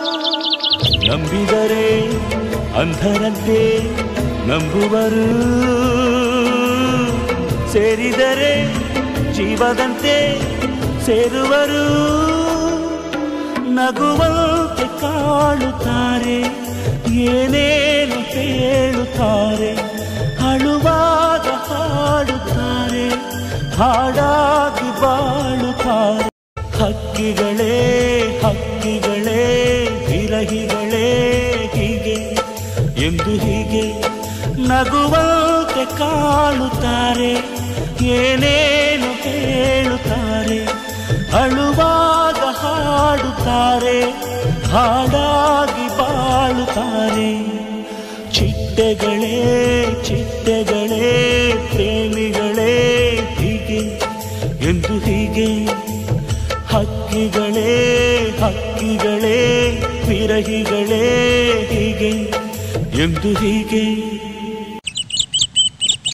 ನಂಬಿದರೆ ಅಂಧರಂತೆ ನಂಬುವರು ಸೇರಿದರೆ ಜೀವದಂತೆ ಸೇರುವರು ನಗುವಂತೆ ಕಾಣುತ್ತಾರೆ ಏನೇನು ಹೇಳುತ್ತಾರೆ ಅಳುವಾಗ ಹಾಡುತ್ತಾರೆ ಹಾಡಾಗಿ ಬಾಳುತ್ತಾರೆ ಹಕ್ಕಿಗಳೇ ಹಕ್ಕಿಗಳೇ ವಿರಹಿಗಳೇ ಹೀಗೆ ಎಂದು ಹೀಗೆ ನಗುವಂತೆ ಕಾಣುತ್ತಾರೆ ಏನೇನು ಹೇಳುತ್ತಾರೆ ಅಳುವಾಗ ಹಾಡುತ್ತಾರೆ ಹಾಡಾಗಿ ಬಾಳುತ್ತಾರೆ ಚಿಟ್ಟೆಗಳೇ ಚಿಟ್ಟೆಗಳೇ ಪ್ರೇಮಿಗಳೇ ಹೀಗೆ ಎಂದು ಹೀಗೆ ಹಕ್ಕಿಗಳೇ ಹಕ್ಕಿಗಳೇ ವಿರಹಿಗಳೇ ಹೀಗೆ ಎಂದು ಹೀಗೆ